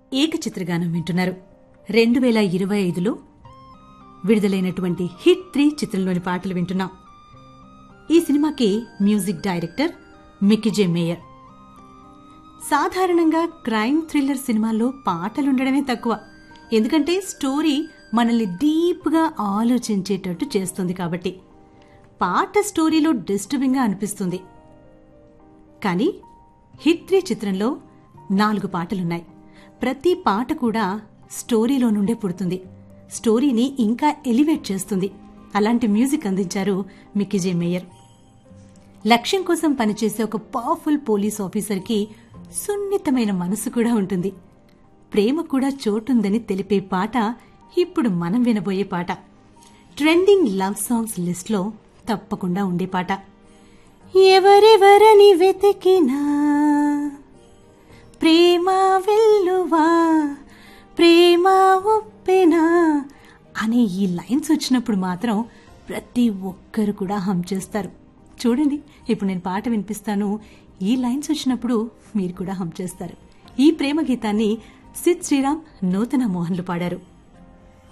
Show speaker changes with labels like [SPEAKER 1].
[SPEAKER 1] ఏకచిత్రగానం వింటున్నారు రెండు వేల ఇరవై ఐదులో విడుదలైనటువంటి హిట్ త్రీ చిత్రంలోని పాటలు వింటున్నాం ఈ సినిమాకి మ్యూజిక్ డైరెక్టర్ మికిజే మేయర్ సాధారణంగా క్రైమ్ థ్రిల్లర్ సినిమాల్లో పాటలుండడమే తక్కువ ఎందుకంటే స్టోరీ మనల్ని డీప్గా ఆలోచించేటట్టు చేస్తుంది కాబట్టి పాట స్టోరీలో డిస్టర్బింగ్గా అనిపిస్తుంది కానీ హిట్ త్రీ చిత్రంలో నాలుగు పాటలున్నాయి ప్రతి పాట కూడా స్టోరీలో నుండే పుడుతుంది స్టోరీని ఇంకా ఎలివేట్ చేస్తుంది అలాంటి మ్యూజిక్ అందించారు మికిజే మేయర్ లక్ష్యం కోసం పనిచేసే ఒక పవర్ఫుల్ పోలీస్ ఆఫీసర్కి సున్నితమైన మనసు కూడా ఉంటుంది ప్రేమ కూడా చోటుందని తెలిపే పాట ఇప్పుడు మనం వినబోయే పాట ట్రెండింగ్ లవ్ సాంగ్స్ లిస్ట్లో తప్పకుండా ఉండే పాట ఎవరెవరని వెతికినా ప్రేమ వెల్లువా ప్రేమ ఉప్పెనా అనే ఈ లైన్స్ వచ్చినప్పుడు మాత్రం ప్రతి ఒక్కరు కూడా హమ్ చేస్తారు చూడండి ఇప్పుడు నేను పాట వినిపిస్తాను ఈ లైన్స్ వచ్చినప్పుడు మీరు కూడా హమ్ చేస్తారు ఈ ప్రేమ గీతాన్ని సిద్ శ్రీరామ్ నూతన మోహన్లు పాడారు